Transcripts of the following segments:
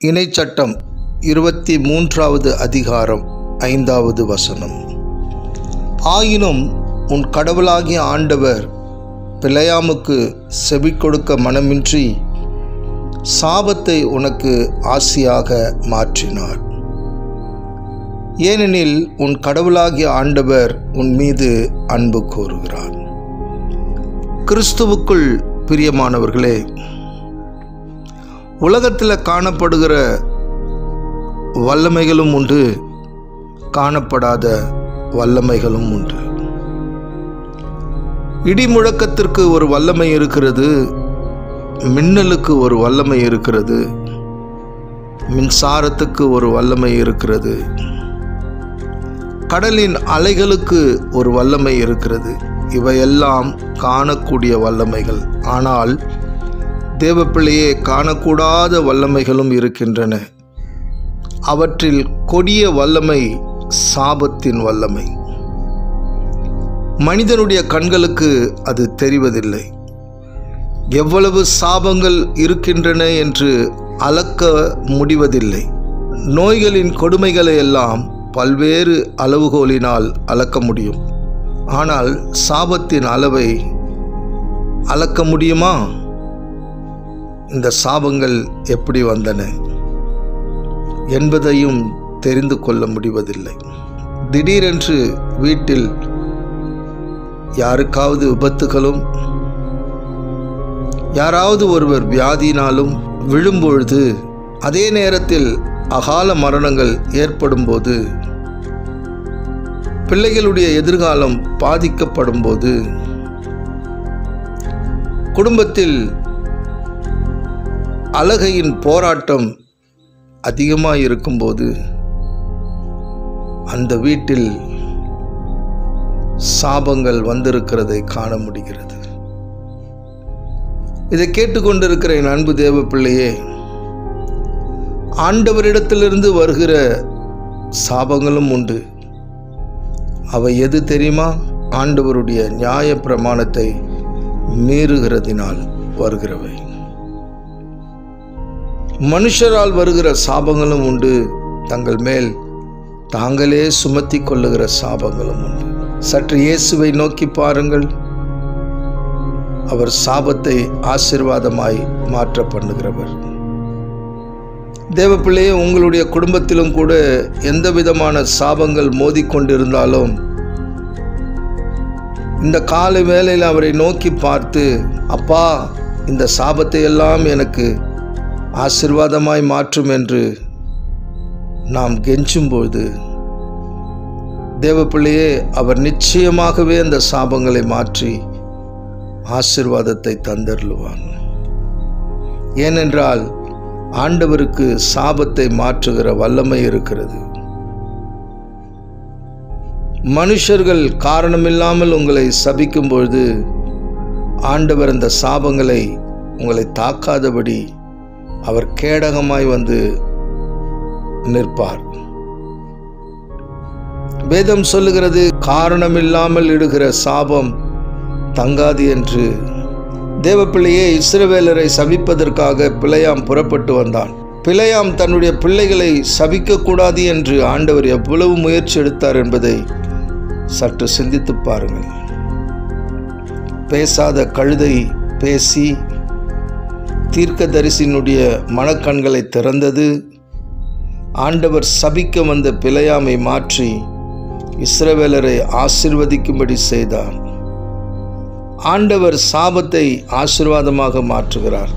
இணைச்சட்டம் இருபத்தி மூன்றாவது அதிகாரம் ஐந்தாவது வசனம் ஆயினும் உன் கடவுளாகிய ஆண்டவர் பிழையாமுக்கு செவி கொடுக்க மனமின்றி சாபத்தை உனக்கு ஆசியாக மாற்றினார் ஏனெனில் உன் கடவுளாகிய ஆண்டவர் உன் மீது அன்பு கூறுகிறார் கிறிஸ்துவுக்குள் பிரியமானவர்களே உலகத்தில் காணப்படுகிற வல்லமைகளும் உண்டு காணப்படாத வல்லமைகளும் உண்டு இடி முழக்கத்திற்கு ஒரு வல்லமை இருக்கிறது மின்னலுக்கு ஒரு வல்லமை இருக்கிறது மின்சாரத்துக்கு ஒரு வல்லமை இருக்கிறது கடலின் அலைகளுக்கு ஒரு வல்லமை இருக்கிறது இவையெல்லாம் காணக்கூடிய வல்லமைகள் ஆனால் தேவப்பிள்ளையே காணக்கூடாத வல்லமைகளும் இருக்கின்றன அவற்றில் கொடிய வல்லமை சாபத்தின் வல்லமை மனிதனுடைய கண்களுக்கு அது தெரிவதில்லை எவ்வளவு சாபங்கள் இருக்கின்றன என்று அளக்க முடிவதில்லை நோய்களின் கொடுமைகளை எல்லாம் பல்வேறு அளவுகோலினால் அளக்க முடியும் ஆனால் சாபத்தின் அளவை அளக்க முடியுமா இந்த சாபங்கள் எப்படி வந்தன என்பதையும் தெரிந்து கொள்ள முடிவதில்லை திடீரென்று வீட்டில் யாருக்காவது விபத்துகளும் யாராவது ஒருவர் வியாதியினாலும் விழும்பொழுது அதே நேரத்தில் அகால மரணங்கள் ஏற்படும்போது பிள்ளைகளுடைய எதிர்காலம் பாதிக்கப்படும் போது குடும்பத்தில் அழகையின் போராட்டம் அதிகமாக இருக்கும்போது அந்த வீட்டில் சாபங்கள் வந்திருக்கிறதை காண முடிகிறது இதை கேட்டுக்கொண்டிருக்கிற என் அன்பு தேவ பிள்ளையே ஆண்டவரிடத்திலிருந்து வருகிற சாபங்களும் உண்டு அவை எது தெரியுமா ஆண்டவருடைய நியாய பிரமாணத்தை மீறுகிறதினால் வருகிறவை மனுஷரால் வருகிற சாபங்களும் உண்டு தங்கள் மேல் தாங்களே சுமத்தி கொள்ளுகிற சாபங்களும் உண்டு சற்று இயேசுவை நோக்கி பாருங்கள் அவர் சாபத்தை ஆசிர்வாதமாய் மாற்ற பண்ணுகிறவர் தேவப்பிள்ளையே உங்களுடைய குடும்பத்திலும் கூட எந்த விதமான சாபங்கள் மோதிக்கொண்டிருந்தாலும் இந்த காலை வேளையில் அவரை நோக்கி பார்த்து அப்பா இந்த சாபத்தை எல்லாம் எனக்கு ஆசிர்வாதமாய் மாற்றும் என்று நாம் கெஞ்சும்போது தேவப்பிள்ளையே அவர் நிச்சயமாகவே அந்த சாபங்களை மாற்றி ஆசிர்வாதத்தை தந்தருளுவான் ஏனென்றால் ஆண்டவருக்கு சாபத்தை மாற்றுகிற வல்லமை இருக்கிறது மனுஷர்கள் காரணமில்லாமல் உங்களை சபிக்கும் பொழுது ஆண்டவர் அந்த சாபங்களை உங்களை தாக்காதபடி அவர் கேடகமாய் வந்து நிற்பார் வேதம் சொல்லுகிறது காரணமில்லாமல் இடுகிற சாபம் தங்காது என்று தேவப்பிள்ளையே இஸ்ரவேலரை சபிப்பதற்காக பிழையாம் புறப்பட்டு வந்தான் பிழையாம் தன்னுடைய பிள்ளைகளை சபிக்கக்கூடாது என்று ஆண்டவர் எவ்வளவு முயற்சி எடுத்தார் என்பதை சற்று சிந்தித்து பாருங்கள் பேசாத கழுதை பேசி தீர்க்கதரிசினுடைய மனக்கண்களை திறந்தது ஆண்டவர் சபிக்க வந்த பிழையாமை மாற்றி இஸ்ரவேலரை ஆசிர்வதிக்கும்படி செய்தார் ஆண்டவர் சாபத்தை ஆசிர்வாதமாக மாற்றுகிறார்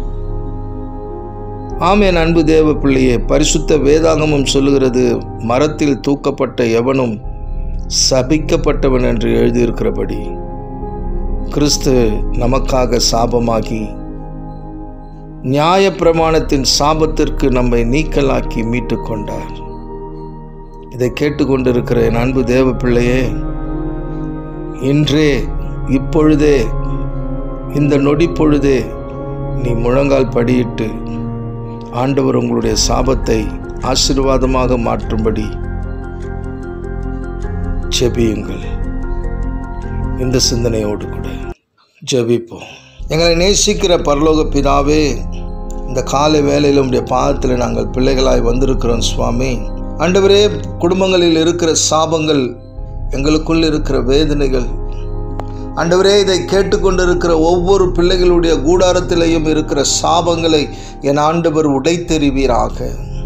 ஆமேன் அன்பு தேவ பிள்ளையே பரிசுத்த வேதாகமம் சொல்லுகிறது மரத்தில் தூக்கப்பட்ட எவனும் சபிக்கப்பட்டவன் என்று எழுதியிருக்கிறபடி கிறிஸ்து நமக்காக சாபமாகி நியாய பிரமாணத்தின் சாபத்திற்கு நம்மை நீக்கலாக்கி மீட்டு கொண்டார் இதை கேட்டுக்கொண்டிருக்கிற என் அன்பு தேவ பிள்ளையே இன்றே இப்பொழுதே இந்த நொடி பொழுதே நீ முழங்கால் படியிட்டு ஆண்டவர் உங்களுடைய சாபத்தை ஆசீர்வாதமாக மாற்றும்படி ஜெபியுங்கள் இந்த சிந்தனையோடு கூட ஜெபிப்போம் எங்களை நேசிக்கிற பரலோக பிதாவே இந்த காலை வேளையில் உடைய பாதத்தில் நாங்கள் பிள்ளைகளாய் வந்திருக்கிறோம் சுவாமி ஆண்டவரே குடும்பங்களில் இருக்கிற சாபங்கள் எங்களுக்குள் இருக்கிற வேதனைகள் ஆண்டவரே இதை கேட்டுக்கொண்டிருக்கிற ஒவ்வொரு பிள்ளைகளுடைய கூடாரத்திலையும் இருக்கிற சாபங்களை என் ஆண்டவர் உடைத்தெறிவீராக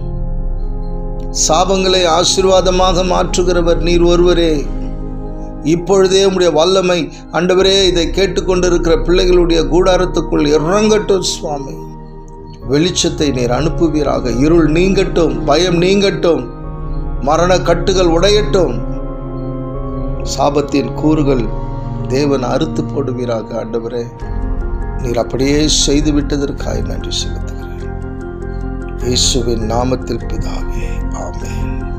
சாபங்களை ஆசீர்வாதமாக மாற்றுகிறவர் நீர் ஒருவரே இப்பொழுதே உம்முடைய வல்லமை ஆண்டவரே இதை கேட்டுக்கொண்டிருக்கிற பிள்ளைகளுடைய கூடாரத்துக்குள் இறங்கட்டும் சுவாமி வெளிச்சத்தை நீர் அனுப்புவீராக இருள் நீங்கட்டும் பயம் நீங்கட்டும் மரண கட்டுகள் உடையட்டும் சாபத்தின் கூறுகள் தேவன் அறுத்து போடுவீராக ஆண்டவரே நீர் அப்படியே செய்து விட்டதற்காய் நன்றி செலுத்துகிறேன் இயேசுவின் நாமத்தில் பிதாவே ஆமென்